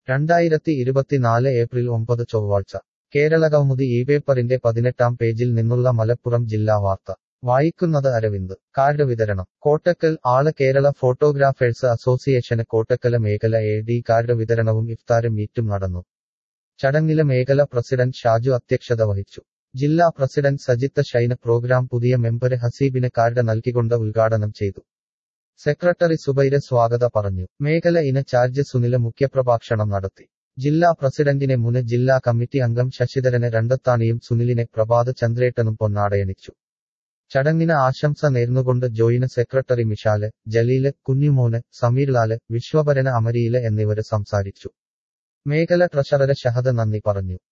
രണ്ടായിരത്തി ഇരുപത്തിനാല് ഏപ്രിൽ ഒമ്പത് ചൊവ്വാഴ്ച കേരളകൗമുദി ഈ പേപ്പറിന്റെ പതിനെട്ടാം പേജിൽ നിന്നുള്ള മലപ്പുറം ജില്ലാ വാർത്ത വായിക്കുന്നത് അരവിന്ദ് കാർഡ് വിതരണം കോട്ടക്കൽ ആള് കേരള ഫോട്ടോഗ്രാഫേഴ്സ് അസോസിയേഷന് കോട്ടക്കല മേഖല എ ഡി കാർഡ് വിതരണവും ഇഫ്താര് മീറ്റും നടന്നു ചടങ്ങില് മേഖല പ്രസിഡന്റ് ഷാജു അധ്യക്ഷത വഹിച്ചു ജില്ലാ പ്രസിഡന്റ് സജിത്ത് ഷൈന് പ്രോഗ്രാം പുതിയ മെമ്പര് ഹസീബിന് കാർഡ് നൽകിക്കൊണ്ട് ഉദ്ഘാടനം ചെയ്തു സെക്രട്ടറി സുബൈര് സ്വാഗത പറഞ്ഞു മേഖല ഇന ചാർജ് സുനില് മുഖ്യപ്രഭാഷണം നടത്തി ജില്ലാ പ്രസിഡന്റിനെ മുന് ജില്ലാ കമ്മിറ്റി അംഗം ശശിധരന് രണ്ടത്താണിയും സുനിലിനെ പ്രഭാത് ചന്ദ്രേട്ടനും പൊന്നാടയണിച്ചു ചടങ്ങിന് ആശംസ നേർന്നുകൊണ്ട് ജോയിന് സെക്രട്ടറി മിഷാല് ജലീല് കുഞ്ഞുമോന് സമീർലാല് വിശ്വഭരന് അമരിയില് എന്നിവര് സംസാരിച്ചു മേഖല ട്രഷറര് ഷഹദ് നന്ദി പറഞ്ഞു